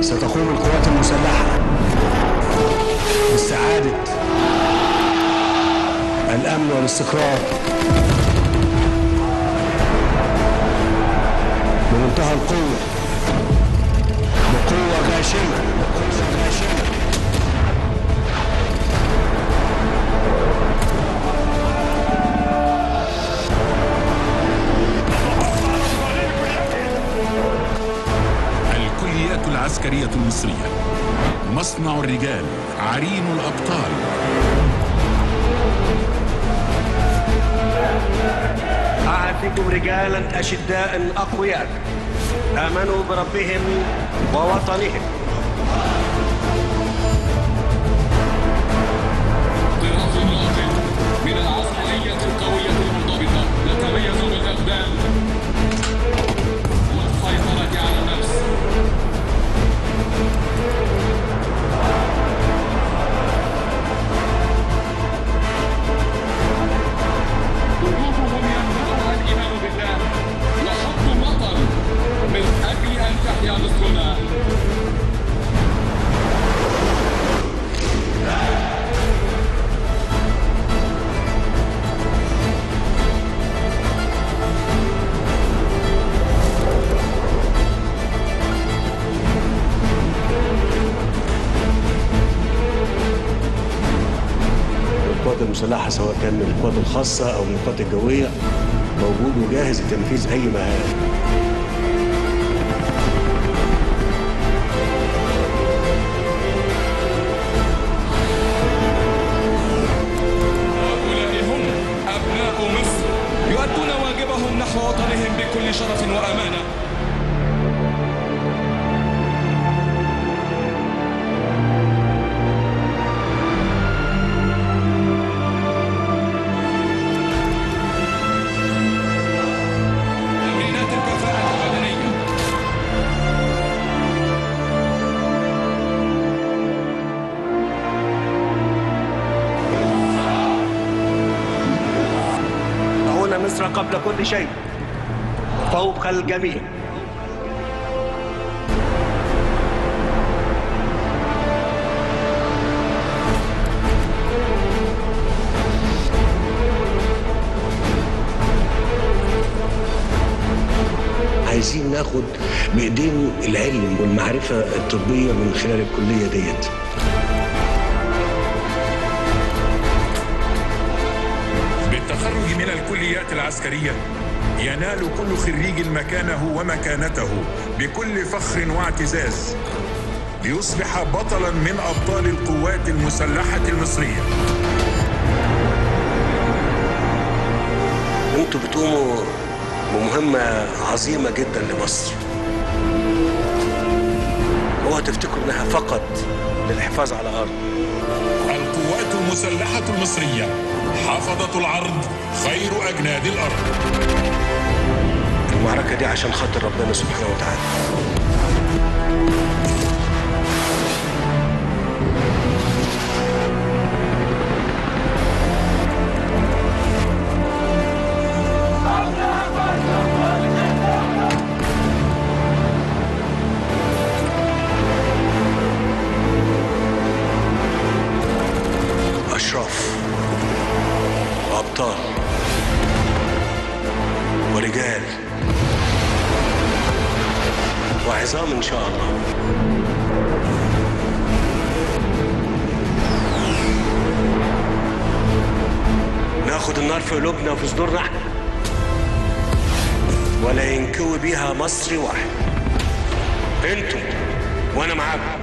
ستقوم القوات المسلحة باستعادة الأمن والاستقرار بمنتهى القوة بقوة غاشمة بقوة غاشمة الكليات العسكرية المصرية مصنع الرجال عرين الأبطال أعد بكم رجالا أشداء أقوياء آمنوا بربهم ووطنهم طراز ناطق من العسكرية القوية المنضبطة نتميز بالإقدام والسيطرة على النفس قلوبهم ينبعها الإيمان بالله وحب الوطن من أجل أن تحيا مصرنا القوات المسلحة سواء كان من القوات الخاصة أو من القوات الجوية موجود وجاهز لتنفيذ أي مهام هؤلاء هم أبناء مصر يؤدون واجبهم نحو وطنهم بكل شرف وأمانة تمرينات الكفاءة البدنية هنا مصر قبل كل شيء فوق الجميع عايزين ناخد بايدين العلم والمعرفه الطبيه من خلال الكليه ديت بالتخرج من الكليات العسكرية ينال كل خريج مكانه ومكانته بكل فخر واعتزاز ليصبح بطلا من أبطال القوات المسلحة المصرية انتوا بتقوموا بمهمة عظيمة جدا لمصر اوعوا تفتكروا انها فقط للحفاظ على الارض القوات المسلحة المصرية حافظة العرض خير أجناد الأرض المعركة دي عشان خاطر ربنا سبحانه وتعالى أشراف وأبطال ورجال وعظام إن شاء الله ناخد النار في قلوبنا وفي صدورنا احنا ولا ينكوي بيها مصري واحد انتوا وانا معاكم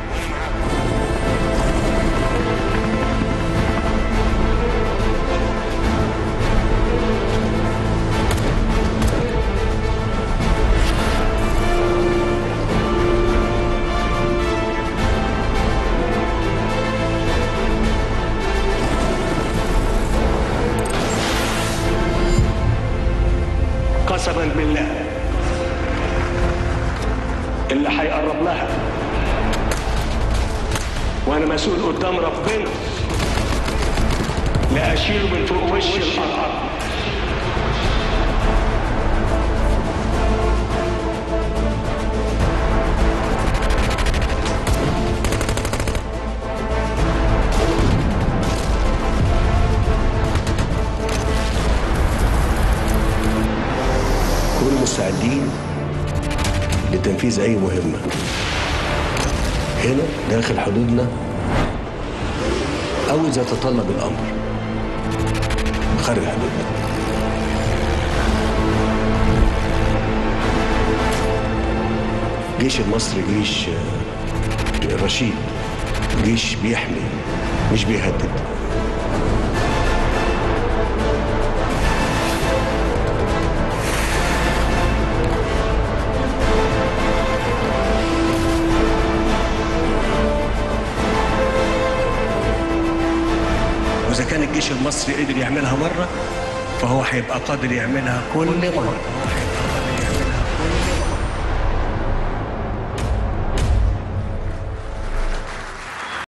قسما بالله اللي هيقرب لها وانا مسؤول قدام ربنا لاشيله من فوق وش الارض لتنفيذ أي مهمة هنا داخل حدودنا أو إذا تطلب الأمر خارج حدودنا الجيش المصري جيش آه، رشيد جيش بيحمي مش بيهدد وإذا كان الجيش المصري قدر يعملها مرة فهو هيبقى قادر يعملها كل مرة